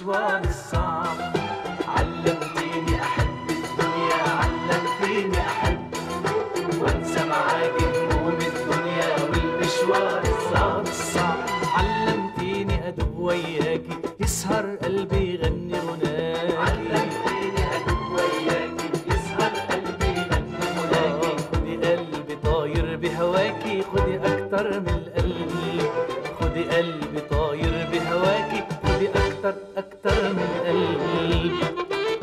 المشوار الصعب علمتيني أحب الدنيا علمتيني أحب وانسى معاكي هموم الدنيا والمشوار الصعب الصعب علمتيني أدب وياكي يسهر قلبي يغني غناكي علمتيني أدب وياكي يسهر قلبي يغني غناكي خدي قلبي طاير بهواكي خدي أكتر من القلب خدي قلبي طاير بهواكي خدي أكتر أكتر من القلب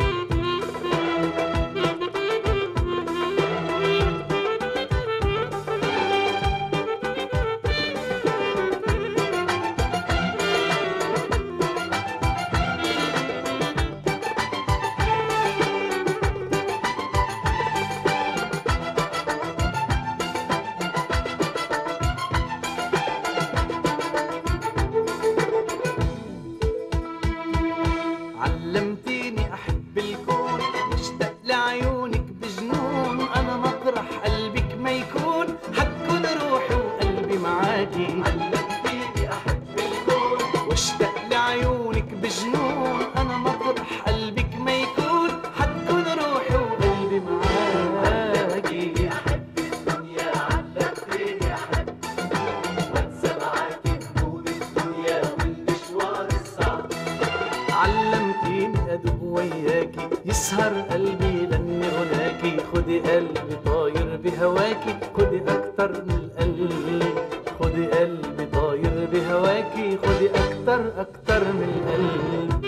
علمتيني احب الكون اشتاق لعيونك بجنون انا مطرح قلبك ما يكون حتكون روحي وقلبي معاكي علمتيني احب الكون واشتاق لعيونك بجنون انا مطرح قلبك ما يكون حتكون روحي وقلبي معاكي احب الدنيا علمتيني احب وانسى معاكي هموم الدنيا والمشوار الصعب علمتيني ادب وياكي يسهر قلبي يغني غناكي خدي قلبي طاير بهواكي خدي اكتر من القلب خدي قلبي طاير بهواكي خدي اكتر اكتر من القلب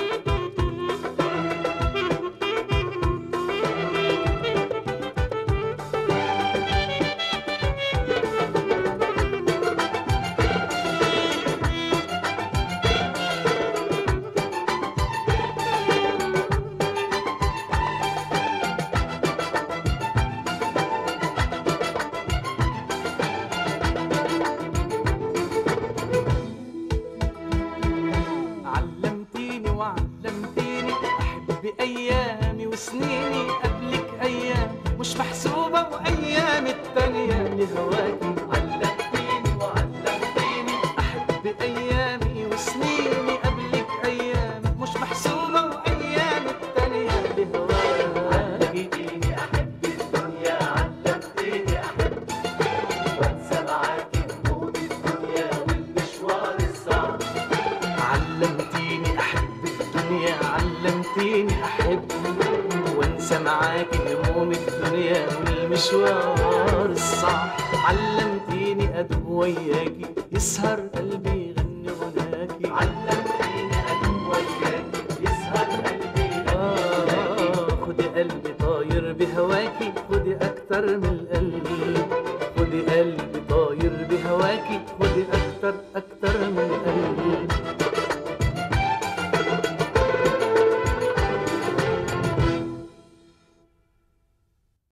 علمتيني وعلمتيني احب ايامي وسنيني قبلك ايام مش محسوبه وايام التانيه لهواكي علمتيني وعلمتيني احب ايامي وسنيني قبلك ايام مش محسوبه وايام التانيه لهواكي علمتيني احب الدنيا علمتيني احب وانسى معاكي هموم الدنيا والمشوار الصعب علمتيني احب الدنيا علمتيني احب وانسى معاكي هموم الدنيا والمشوار الصعب علمتيني ادب وياكي يسهر قلبي يغني غناكي علمتيني ادب وياكي يسهر قلبي يغني غناكي خدي قلبي طاير بهواكي خدي اكتر من القلب خدي قلبي طاير بهواكي